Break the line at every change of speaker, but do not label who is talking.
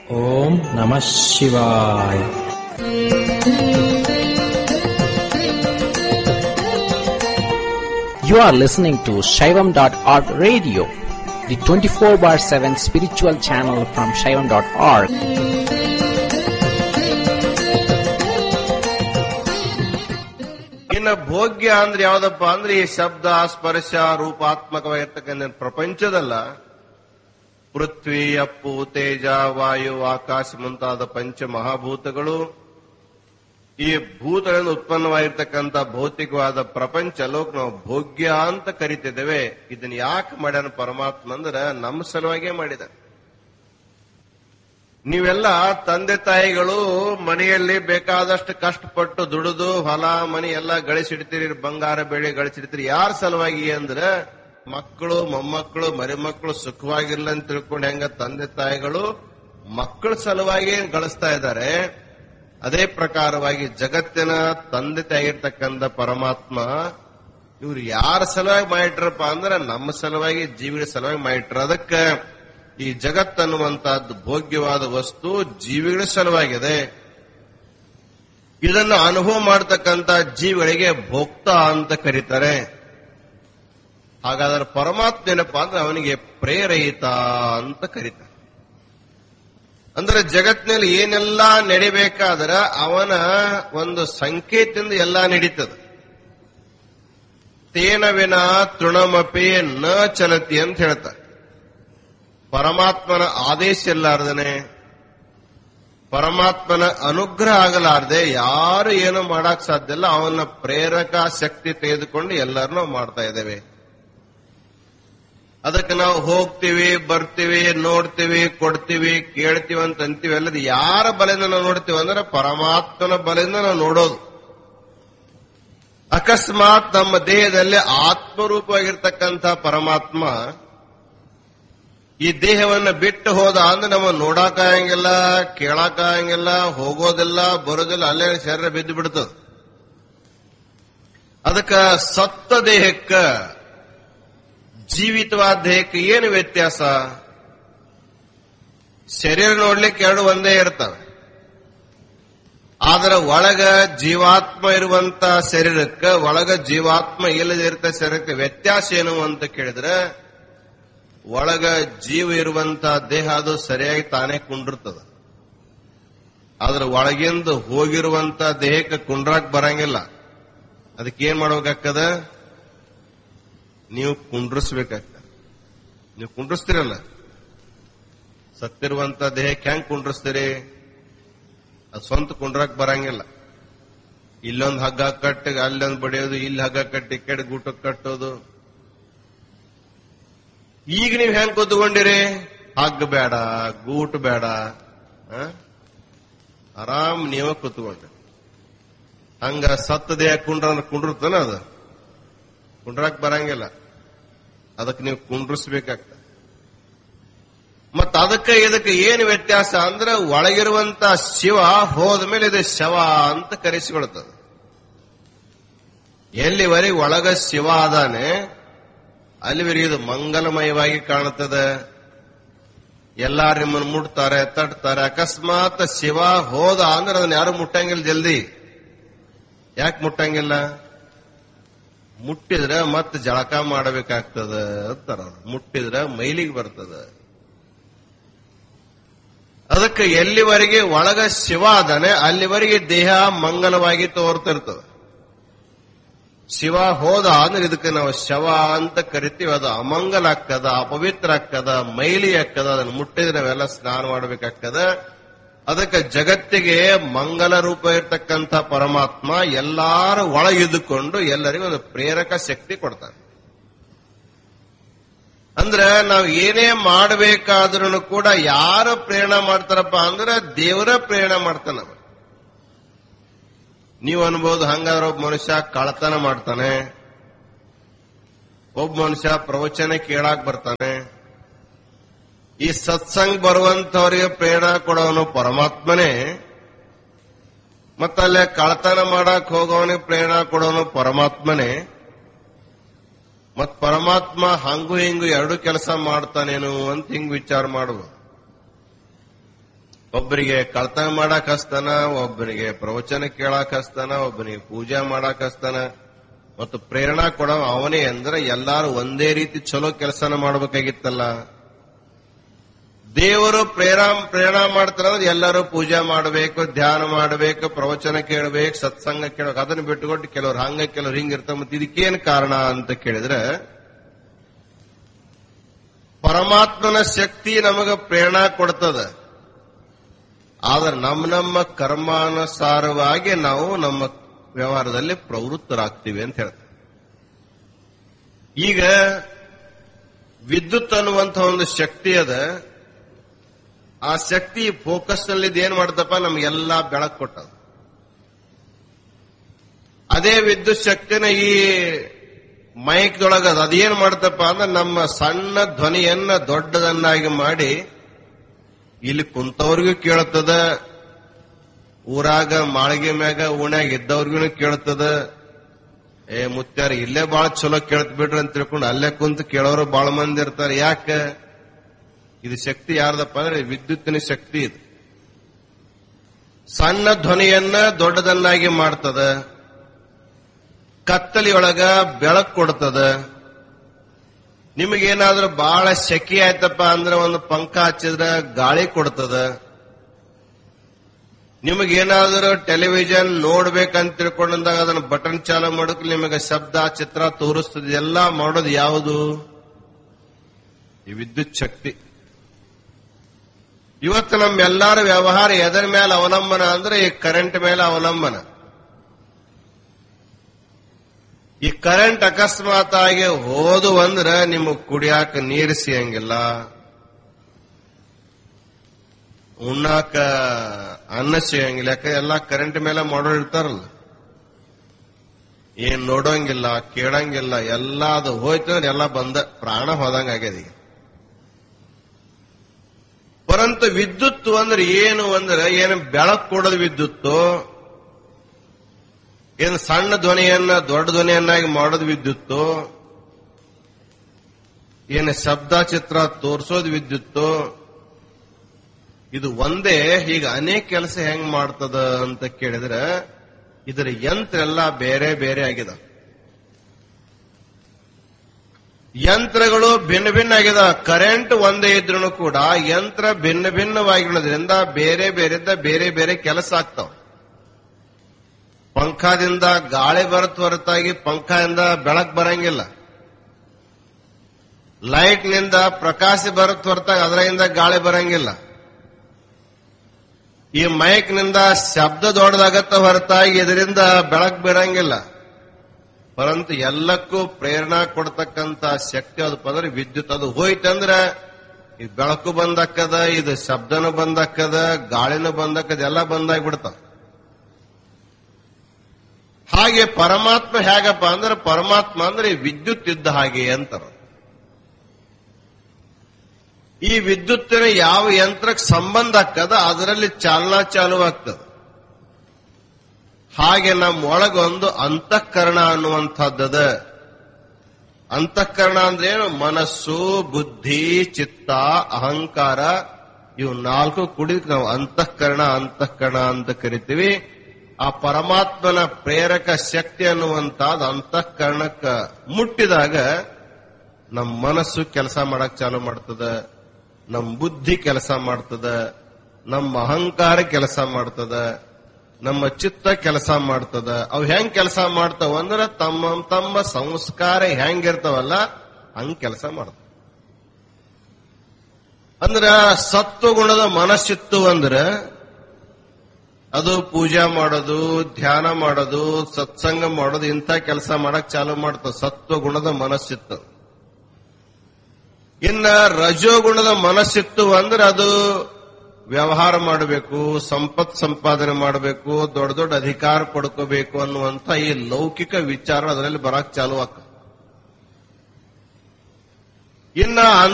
ಓಂ ನಮಃ ಶಿವಾಯ You are listening to Shaivam.org radio, the 24 bar 7 spiritual channel from Shaivam.org.
ಇನ್ನು ಭೋಗ್ಯ ಅಂದ್ರೆ ಯಾವ್ದಪ್ಪ ಅಂದ್ರೆ ಈ ಶಬ್ದ ಸ್ಪರ್ಶ ರೂಪಾತ್ಮಕವಾಗಿರ್ತಕ್ಕಂಥ ಪ್ರಪಂಚದಲ್ಲ ಪೃಥ್ವಿ ಅಪ್ಪು ತೇಜ ವಾಯು ಆಕಾಶ ಮುಂತಾದ ಪಂಚ ಮಹಾಭೂತಗಳು ಈ ಭೂತಗಳಿಂದ ಉತ್ಪನ್ನವಾಗಿರ್ತಕ್ಕಂಥ ಭೌತಿಕವಾದ ಪ್ರಪಂಚ ಲೋಕ ನಾವು ಭೋಗ್ಯ ಅಂತ ಕರಿತಿದ್ದೇವೆ ಇದನ್ನ ಯಾಕೆ ಮಾಡ್ಯಾನ ಪರಮಾತ್ಮ ಅಂದ್ರೆ ನಮ್ಮ ಸಲುವಾಗೇ ಮಾಡಿದ ನೀವೆಲ್ಲ ತಂದೆ ತಾಯಿಗಳು ಮನೆಯಲ್ಲಿ ಬೇಕಾದಷ್ಟು ಕಷ್ಟಪಟ್ಟು ದುಡಿದು ಹೊಲ ಮನೆ ಎಲ್ಲ ಗಳಿಸಿಡ್ತೀರಿ ಬಂಗಾರ ಬೆಳೆ ಗಳಿಸಿಡ್ತೀರಿ ಯಾರ ಸಲುವಾಗಿ ಅಂದ್ರೆ ಮಕ್ಕಳು ಮೊಮ್ಮಕ್ಕಳು ಮರಿಮಕ್ಕಳು ಸುಖವಾಗಿರ್ಲಿ ಅಂತ ತಿಳ್ಕೊಂಡು ಹೆಂಗ ತಂದೆ ತಾಯಿಗಳು ಮಕ್ಕಳ ಸಲುವಾಗಿ ಏನ್ ಗಳಿಸ್ತಾ ಇದ್ದಾರೆ ಅದೇ ಪ್ರಕಾರವಾಗಿ ಜಗತ್ತಿನ ತಂದೆ ತಾಯಿರ್ತಕ್ಕಂಥ ಪರಮಾತ್ಮ ಇವ್ರು ಯಾರ ಸಲುವಾಗಿ ಮಾಡಿಟ್ರಪ್ಪ ಅಂದ್ರೆ ನಮ್ಮ ಸಲುವಾಗಿ ಜೀವಿಗಳ ಸಲುವಾಗಿ ಮಾಡಿಟ್ರ ಅದಕ್ಕೆ ಈ ಜಗತ್ತನ್ನುವಂತಹದ್ದು ಭೋಗ್ಯವಾದ ವಸ್ತು ಜೀವಿಗಳ ಸಲುವಾಗಿದೆ ಇದನ್ನು ಅನುಭವ ಮಾಡತಕ್ಕಂತ ಜೀವಿಗಳಿಗೆ ಭೋಕ್ತ ಅಂತ ಕರೀತಾರೆ ಹಾಗಾದ್ರೆ ಪರಮಾತ್ಮ ಏನಪ್ಪಾ ಅಂದ್ರೆ ಅವನಿಗೆ ಪ್ರೇರಯಿತ ಅಂತ ಕರೀತಾರೆ ಅಂದ್ರೆ ಜಗತ್ತಿನಲ್ಲಿ ಏನೆಲ್ಲ ನಡಿಬೇಕಾದ್ರೆ ಅವನ ಒಂದು ಸಂಕೇತದಿಂದ ಎಲ್ಲ ನಡೀತದೆ ತೇನ ವಿನ ತೃಣಮಪಿ ನ ಚಲತಿ ಅಂತ ಹೇಳ್ತಾರೆ ಪರಮಾತ್ಮನ ಆದೇಶ ಇಲ್ಲಾರ್ದನೆ ಪರಮಾತ್ಮನ ಅನುಗ್ರಹ ಆಗಲಾರ್ದೆ ಯಾರು ಏನು ಮಾಡಕ್ ಸಾಧ್ಯ ಇಲ್ಲ ಅವನ ಪ್ರೇರಕ ಶಕ್ತಿ ತೆಗೆದುಕೊಂಡು ಎಲ್ಲರನ್ನೂ ಮಾಡ್ತಾ ಇದ್ದೇವೆ ಅದಕ್ಕೆ ನಾವು ಹೋಗ್ತೀವಿ ಬರ್ತೀವಿ ನೋಡ್ತೀವಿ ಕೊಡ್ತೀವಿ ಕೇಳ್ತೀವಿ ಅಂತ ಅಂತೀವಿ ಅಲ್ಲದೆ ಯಾರ ಬಲೆಯಿಂದ ನಾವು ನೋಡ್ತೀವಿ ಅಂದ್ರೆ ಪರಮಾತ್ಮನ ಬಲೆಯಿಂದ ನಾವು ನೋಡೋದು ಅಕಸ್ಮಾತ್ ನಮ್ಮ ದೇಹದಲ್ಲಿ ಆತ್ಮರೂಪವಾಗಿರ್ತಕ್ಕಂಥ ಪರಮಾತ್ಮ ಈ ದೇಹವನ್ನ ಬಿಟ್ಟು ಹೋದ ಅಂದ್ರೆ ನಮ್ಮ ನೋಡಕ್ಕಾಗಂಗಿಲ್ಲ ಕೇಳಕ್ಕಾಗಂಗಿಲ್ಲ ಹೋಗೋದಿಲ್ಲ ಬರೋದಿಲ್ಲ ಅಲ್ಲೇ ಶರೀರ ಬಿದ್ದು ಬಿಡ್ತದ ಅದಕ್ಕ ಸತ್ತ ದೇಹಕ್ಕ ಜೀವಿತವಾದ ದೇಹಕ್ಕೆ ಏನು ವ್ಯತ್ಯಾಸ ಶರೀರ ನೋಡ್ಲಿಕ್ಕೆ ಎರಡು ಒಂದೇ ಇರ್ತವೆ ಆದ್ರೆ ಒಳಗ ಜೀವಾತ್ಮ ಇರುವಂತ ಶರೀರಕ್ಕೆ ಒಳಗ ಜೀವಾತ್ಮ ಇಲ್ಲದೆ ಇರ್ತ ಶರೀರಕ್ಕೆ ವ್ಯತ್ಯಾಸ ಏನು ಅಂತ ಕೇಳಿದ್ರೆ ಒಳಗ ಜೀವ ಇರುವಂತ ದೇಹ ಅದು ಸರಿಯಾಗಿ ತಾನೇ ಕುಂಡಿರ್ತದ ಆದ್ರೆ ಒಳಗಿಂದ ಹೋಗಿರುವಂತ ದೇಹಕ್ಕೆ ಕುಂಡ್ರಾಕ್ ಬರಂಗಿಲ್ಲ ಅದಕ್ಕೆ ಏನ್ ಮಾಡ್ಬೇಕಾಗ್ತದ ನೀವು ಕುಂಡ್ರಿಸ್ಬೇಕಾಗ್ತದೆ ನೀವು ಕುಂಡ್ರಿಸ್ತೀರಲ್ಲ ಸತ್ತಿರುವಂತ ದೇಹಕ್ಕೆ ಹೆಂಗ್ ಕುಂಡ್ರಿಸ್ತೀರಿ ಅದು ಸ್ವಂತ ಕುಂಡ್ರಾಕ್ ಬರಂಗಿಲ್ಲ ಇಲ್ಲೊಂದು ಹಗ್ಗ ಕಟ್ಟಿ ಅಲ್ಲೊಂದು ಬಡಿಯೋದು ಇಲ್ಲಿ ಹಗ್ಗ ಕಟ್ಟಿ ಈ ಕಡೆ ಗೂಟಕ್ಕೆ ಕಟ್ಟೋದು ಈಗ ನೀವ್ ಹೆಂಗ್ ಕೂತ್ಕೊಂಡಿರಿ ಹಗ್ಗ ಬೇಡ ಗೂಟ್ ಬೇಡ ಆ? ಆರಾಮ್ ನೀವ ಕೂತ್ಕೊಂಡ್ರಿ ಹಂಗ ಸತ್ತ ದೇಹ ಕುಂಡ್ರ ಕುಂಡಿರ್ತಾನ ಅದು ಕುಂಡ್ರಾಕ್ ಬರಂಗಿಲ್ಲ ಅದಕ್ಕೆ ನೀವು ಕುಂಡ್ರಿಸ್ಬೇಕಾಗ್ತದೆ ಮತ್ತ ಅದಕ್ಕೆ ಇದಕ್ಕೆ ಏನು ವ್ಯತ್ಯಾಸ ಅಂದ್ರೆ ಒಳಗಿರುವಂತ ಶಿವ ಹೋದ ಮೇಲೆ ಇದು ಶವ ಅಂತ ಕರೆಸಿಕೊಳ್ತದೆ ಎಲ್ಲಿವರೆಗೆ ಒಳಗ ಶಿವ ಅದಾನೆ ಅಲ್ಲಿವರೆಗೆ ಇದು ಮಂಗಲಮಯವಾಗಿ ಕಾಣುತ್ತದೆ ಎಲ್ಲಾರು ನಿಮ್ಮನ್ನು ಮುಟ್ತಾರೆ ತಟ್ತಾರೆ ಅಕಸ್ಮಾತ್ ಶಿವ ಹೋದ ಅಂದ್ರೆ ಅದನ್ನ ಯಾರು ಮುಟ್ಟಂಗಿಲ್ಲ ಜಲ್ದಿ ಯಾಕೆ ಮುಟ್ಟಂಗಿಲ್ಲ ಮುಟ್ಟಿದ್ರೆ ಮತ್ತೆ ಜಳಕ ಮಾಡಬೇಕಾಗ್ತದ ಅಂತಾರ ಅವ್ರು. ಮುಟ್ಟಿದ್ರೆ ಮೈಲಿಗೆ ಬರ್ತದ ಅದಕ್ಕೆ ಎಲ್ಲಿವರೆಗೆ ಒಳಗ ಶಿವ ಅದಾನೆ ಅಲ್ಲಿವರೆಗೆ ದೇಹ ಮಂಗಲವಾಗಿ ತೋರ್ತಿರ್ತದೆ ಶಿವ ಹೋದ ಅಂದ್ರೆ ಇದಕ್ಕೆ ನಾವು ಶವ ಅಂತ ಕರಿತೀವಿ ಅದು ಅಮಂಗಲ ಆಗ್ತದ ಅಪವಿತ್ರ ಆಗ್ತದ ಮೈಲಿ ಆಗ್ತದ ಅದನ್ನು ಮುಟ್ಟಿದ್ರೆ ನಾವೆಲ್ಲ ಸ್ನಾನ ಮಾಡಬೇಕಾಗ್ತದ ಅದಕ್ಕೆ ಜಗತ್ತಿಗೆ ಮಂಗಲ ರೂಪ ಇರ್ತಕ್ಕಂಥ ಪರಮಾತ್ಮ ಎಲ್ಲಾರ ಒಳಗಿದ್ದುಕೊಂಡು ಎಲ್ಲರಿಗೂ ಒಂದು ಪ್ರೇರಕ ಶಕ್ತಿ ಕೊಡ್ತಾನೆ ಅಂದ್ರೆ ನಾವು ಏನೇ ಮಾಡಬೇಕಾದ್ರೂ ಕೂಡ ಯಾರು ಪ್ರೇರಣೆ ಮಾಡ್ತಾರಪ್ಪ ಅಂದ್ರೆ ದೇವರ ಪ್ರೇರಣೆ ಮಾಡ್ತಾನ ಅವ. ನೀವು ಅನ್ಬೋದು ಹಂಗಾದ್ರೆ ಒಬ್ಬ ಮನುಷ್ಯ ಕಳತನ ಮಾಡ್ತಾನೆ ಒಬ್ಬ ಮನುಷ್ಯ ಪ್ರವಚನ ಕೇಳಾಕ್ ಬರ್ತಾನೆ ಈ ಸತ್ಸಂಗ್ ಬರುವಂತವರಿಗೆ ಪ್ರೇರಣೆ ಕೊಡೋನು ಪರಮಾತ್ಮನೇ ಮತ್ತಲ್ಲೇ ಕಳತನ ಮಾಡಕ್ ಹೋಗೋವನಿಗೆ ಪ್ರೇರಣೆ ಕೊಡೋನು ಪರಮಾತ್ಮನೇ ಮತ್ ಪರಮಾತ್ಮ ಹಂಗು ಹಿಂಗು ಎರಡು ಕೆಲಸ ಮಾಡ್ತಾನೇನು ಅಂತ ಹಿಂಗ್ ವಿಚಾರ ಮಾಡುವ ಒಬ್ಬರಿಗೆ ಕಳ್ತನ ಮಾಡಕ್ ಹಸ್ತಾನ ಒಬ್ಬನಿಗೆ ಪ್ರವಚನ ಕೇಳಕ್ ಹಸ್ತಾನ ಒಬ್ಬನಿಗೆ ಪೂಜಾ ಮಾಡಕ್ ಹಸ್ತಾನ ಮತ್ತು ಪ್ರೇರಣಾ ಕೊಡೋ ಅವನೇ ಅಂದ್ರೆ ಎಲ್ಲಾರು ಒಂದೇ ರೀತಿ ಚಲೋ ಕೆಲಸನ ಮಾಡ್ಬೇಕಾಗಿತ್ತಲ್ಲ ದೇವರು ಪ್ರೇರಣಾ ಪ್ರೇರಣಾ ಮಾಡ್ತಾರಂದ್ರೆ ಎಲ್ಲರೂ ಪೂಜಾ ಮಾಡಬೇಕು ಧ್ಯಾನ ಮಾಡಬೇಕು ಪ್ರವಚನ ಕೇಳಬೇಕು ಸತ್ಸಂಗ ಕೇಳಬೇಕು ಅದನ್ನ ಬಿಟ್ಟುಕೊಟ್ಟು ಕೆಲವ್ರು ಹಂಗ ಕೆಲವ್ರು ಹಿಂಗಿರ್ತಾರೆ ಮತ್ತೆ ಇದಕ್ಕೇನ್ ಕಾರಣ ಅಂತ ಕೇಳಿದ್ರೆ ಪರಮಾತ್ಮನ ಶಕ್ತಿ ನಮಗ ಪ್ರೇರಣಾ ಕೊಡ್ತದ ಆದ್ರೆ ನಮ್ಮ ನಮ್ಮ ಕರ್ಮಾನುಸಾರವಾಗಿ ನಾವು ನಮ್ಮ ವ್ಯವಹಾರದಲ್ಲಿ ಪ್ರವೃತ್ತರಾಗ್ತೀವಿ ಅಂತ ಹೇಳ್ತಾರೆ ಈಗ ವಿದ್ಯುತ್ ಅನ್ನುವಂಥ ಒಂದು ಶಕ್ತಿ ಅದ ಆ ಶಕ್ತಿ ಫೋಕಸ್ ನಲ್ಲಿ ಏನ್ ಮಾಡ್ತಪ್ಪ ನಮ್ಗೆಲ್ಲಾ ಬೆಳಕು ಕೊಟ್ಟದ ಅದೇ ವಿದ್ಯುತ್ ಶಕ್ತಿನ ಈ ಮೈಕ್ ದೊಳಗ ಅದೇನ್ ಮಾಡ್ತಪ್ಪ ಅಂದ್ರೆ ನಮ್ಮ ಸಣ್ಣ ಧ್ವನಿಯನ್ನ ದೊಡ್ಡದನ್ನಾಗಿ ಮಾಡಿ ಇಲ್ಲಿ ಕುಂತವ್ರಿಗೂ ಕೇಳ್ತದ ಊರಾಗ ಮಾಳಿಗೆ ಮ್ಯಾಗ ಓಣ್ಯಾಗ ಇದ್ದವ್ರಿಗೂ ಕೇಳ್ತದ ಏ ಮುತ್ಯಾರ ಇಲ್ಲೇ ಬಾಳ ಚಲೋ ಕೇಳ್ತ ಬಿಡ್ರಿ ಅಂತ ತಿಳ್ಕೊಂಡು ಅಲ್ಲೇ ಕುಂತು ಕೇಳೋರು ಬಾಳ ಮಂದಿ ಇರ್ತಾರೆ ಯಾಕ ಇದು ಶಕ್ತಿ ಯಾರ್ದಪ್ಪ ಅಂದ್ರೆ ವಿದ್ಯುತ್ತಿನ ಶಕ್ತಿ ಇದು ಸಣ್ಣ ಧ್ವನಿಯನ್ನ ದೊಡ್ಡದನ್ನಾಗಿ ಮಾಡ್ತದ ಕತ್ತಲಿಯೊಳಗ ಬೆಳಕು ಕೊಡ್ತದ ನಿಮಗೇನಾದ್ರೂ ಬಹಳ ಶೆಕೆ ಆಯ್ತಪ್ಪ ಅಂದ್ರೆ ಒಂದು ಪಂಖ ಹಚ್ಚಿದ್ರೆ ಗಾಳಿ ಕೊಡ್ತದ ನಿಮಗೇನಾದ್ರೂ ಟೆಲಿವಿಷನ್ ನೋಡ್ಬೇಕಂತ ತಿಳ್ಕೊಂಡಂದಾಗ ಅದನ್ನ ಬಟನ್ ಚಾಲು ಮಾಡೋಕೆ ನಿಮಗೆ ಶಬ್ದ ಚಿತ್ರ ತೋರಿಸ್ತದೆ ಎಲ್ಲ ಮಾಡೋದು ಯಾವುದು ಈ ವಿದ್ಯುತ್ ಶಕ್ತಿ ಇವತ್ತು ನಮ್ಮೆಲ್ಲರ ವ್ಯವಹಾರ ಎದರ ಮೇಲೆ ಅವಲಂಬನ ಅಂದ್ರೆ ಈ ಕರೆಂಟ್ ಮೇಲೆ ಅವಲಂಬನ ಈ ಕರೆಂಟ್ ಅಕಸ್ಮಾತ್ ಆಗಿ ಹೋದು ಅಂದ್ರ ನಿಮಗ್ ಕುಡಿಯಾಕ ನೀರು ಸಿಯಂಗಿಲ್ಲ ಉಣ್ಣಾಕ ಅನ್ನ ಸಿಗಂಗಿಲ್ಲ ಯಾಕೆ ಎಲ್ಲ ಕರೆಂಟ್ ಮೇಲೆ ಮಾಡೋರು ಇರ್ತಾರಲ್ಲ ಏನ್ ನೋಡೋಂಗಿಲ್ಲ ಕೇಳಂಗಿಲ್ಲ ಎಲ್ಲ ಅದು ಹೋಯ್ತು ಅಂದ್ರೆ ಎಲ್ಲ ಬಂದ ಪ್ರಾಣ ಹೋದಂಗ ಆಗ್ಯದ ಈಗ ಪರಂತು ವಿದ್ಯುತ್ ಅಂದ್ರೆ ಏನು ಅಂದ್ರೆ ಏನು ಬೆಳಕು ಕೊಡೋದು ವಿದ್ಯುತ್ತು ಏನು ಸಣ್ಣ ಧ್ವನಿಯನ್ನ ದೊಡ್ಡ ಧ್ವನಿಯನ್ನಾಗಿ ಮಾಡೋದು ವಿದ್ಯುತ್ತು ಏನು ಶಬ್ದ ಚಿತ್ರ ತೋರಿಸೋದು ವಿದ್ಯುತ್ತು ಇದು ಒಂದೇ ಈಗ ಅನೇಕ ಕೆಲಸ ಹೆಂಗ್ ಮಾಡ್ತದ ಅಂತ ಕೇಳಿದ್ರೆ ಇದರ ಯಂತ್ರ ಎಲ್ಲ ಬೇರೆ ಬೇರೆ ಆಗಿದೆ ಯಂತ್ರಗಳು ಭಿನ್ನ ಭಿನ್ನ ಆಗಿದೆ ಕರೆಂಟ್ ಒಂದೇ ಇದ್ರೂ ಕೂಡ ಯಂತ್ರ ಭಿನ್ನ ಭಿನ್ನವಾಗಿರೋದ್ರಿಂದ ಬೇರೆ ಬೇರೆದ ಬೇರೆ ಬೇರೆ ಕೆಲಸ ಆಗ್ತಾವ ಪಂಖದಿಂದ ಗಾಳಿ ಬರತ್ ಹೊರತಾಗಿ ಪಂಖದಿಂದ ಬೆಳಕ್ ಬರಂಗಿಲ್ಲ ಲೈಟ್ ನಿಂದ ಪ್ರಕಾಶ ಬರತ್ ಹೊರತಾಗಿ ಅದರಿಂದ ಗಾಳಿ ಬರಂಗಿಲ್ಲ ಈ ಮೈಕ್ ನಿಂದ ಶಬ್ದ ದೊಡ್ಡದಾಗತ್ತ ಹೊರತಾಗಿ ಇದರಿಂದ ಬೆಳಕ್ ಬರಂಗಿಲ್ಲ ಪರಂತು ಎಲ್ಲಕ್ಕೂ ಪ್ರೇರಣಾ ಕೊಡ್ತಕ್ಕಂತ ಶಕ್ತಿ ಅದು ಪದರ ವಿದ್ಯುತ್ ಅದು ಹೋಯ್ತಂದ್ರ ಈ ಬೆಳಕು ಬಂದಕ್ಕದ ಇದು ಶಬ್ದನು ಬಂದಕ್ಕದ ಗಾಳಿನೂ ಬಂದಕ್ಕದ ಎಲ್ಲ ಬಂದಾಗ್ಬಿಡ್ತಾವ ಹಾಗೆ ಪರಮಾತ್ಮ ಹೇಗಪ್ಪ ಅಂದ್ರೆ ಪರಮಾತ್ಮ ಅಂದ್ರೆ ವಿದ್ಯುತ್ ಇದ್ದ ಹಾಗೆ ಅಂತಾರ ಈ ವಿದ್ಯುತ್ತಿನ ಯಾವ ಯಂತ್ರಕ್ಕೆ ಸಂಬಂಧ ಆಗ್ತದ ಅದರಲ್ಲಿ ಚಾಲನಾ ಚಾಲು ಆಗ್ತದ ಹಾಗೆ ನಮ್ಮ ಒಳಗೊಂದು ಅಂತಃಕರಣ ಅನ್ನುವಂಥದ್ದದ ಅಂತಃಕರಣ ಅಂದ್ರೆ ಏನು ಮನಸ್ಸು ಬುದ್ಧಿ ಚಿತ್ತ ಅಹಂಕಾರ ಇವು ನಾಲ್ಕು ಕುಡಿ ನಾವು ಅಂತಃಕರಣ ಅಂತಃಕರಣ ಅಂತ ಕರಿತೀವಿ ಆ ಪರಮಾತ್ಮನ ಪ್ರೇರಕ ಶಕ್ತಿ ಅನ್ನುವಂತಾದ ಅಂತಃಕರಣಕ್ಕ ಮುಟ್ಟಿದಾಗ ನಮ್ಮ ಮನಸ್ಸು ಕೆಲಸ ಮಾಡಕ್ ಚಾಲು ಮಾಡ್ತದ ನಮ್ಮ ಬುದ್ಧಿ ಕೆಲಸ ಮಾಡ್ತದ ನಮ್ಮ ಅಹಂಕಾರ ಕೆಲಸ ಮಾಡ್ತದ ನಮ್ಮ ಚಿತ್ತ ಕೆಲಸ ಮಾಡ್ತದ ಅವು ಹೆಂಗ್ ಕೆಲಸ ಮಾಡ್ತಾವ ಅಂದ್ರ ತಮ್ಮ ತಮ್ಮ ಸಂಸ್ಕಾರ ಹೆಂಗಿರ್ತಾವಲ್ಲ ಹಂಗ್ ಕೆಲಸ ಮಾಡ್ತಾವ ಅಂದ್ರ ಸತ್ವಗುಣದ ಮನಸ್ಸಿತ್ತು ಅಂದ್ರ ಅದು ಪೂಜಾ ಮಾಡೋದು ಧ್ಯಾನ ಮಾಡೋದು ಸತ್ಸಂಗ ಮಾಡೋದು ಇಂಥ ಕೆಲಸ ಮಾಡಕ್ ಚಾಲು ಮಾಡ್ತಾವ ಸತ್ವಗುಣದ ಮನಸ್ಸಿತ್ತು ಇನ್ನ ರಜೋಗುಣದ ಮನಸ್ಸಿತ್ತು ಅಂದ್ರೆ ಅದು ವ್ಯವಹಾರ ಮಾಡಬೇಕು ಸಂಪತ್ ಸಂಪಾದನೆ ಮಾಡಬೇಕು ದೊಡ್ಡ ದೊಡ್ಡ ಅಧಿಕಾರ ಪಡ್ಕೋಬೇಕು ಅನ್ನುವಂತ ಈ ಲೌಕಿಕ ವಿಚಾರ ಅದರಲ್ಲಿ ಬರಕ್ ಚಾಲು ಆಗ್ತದೆ ಇನ್ನ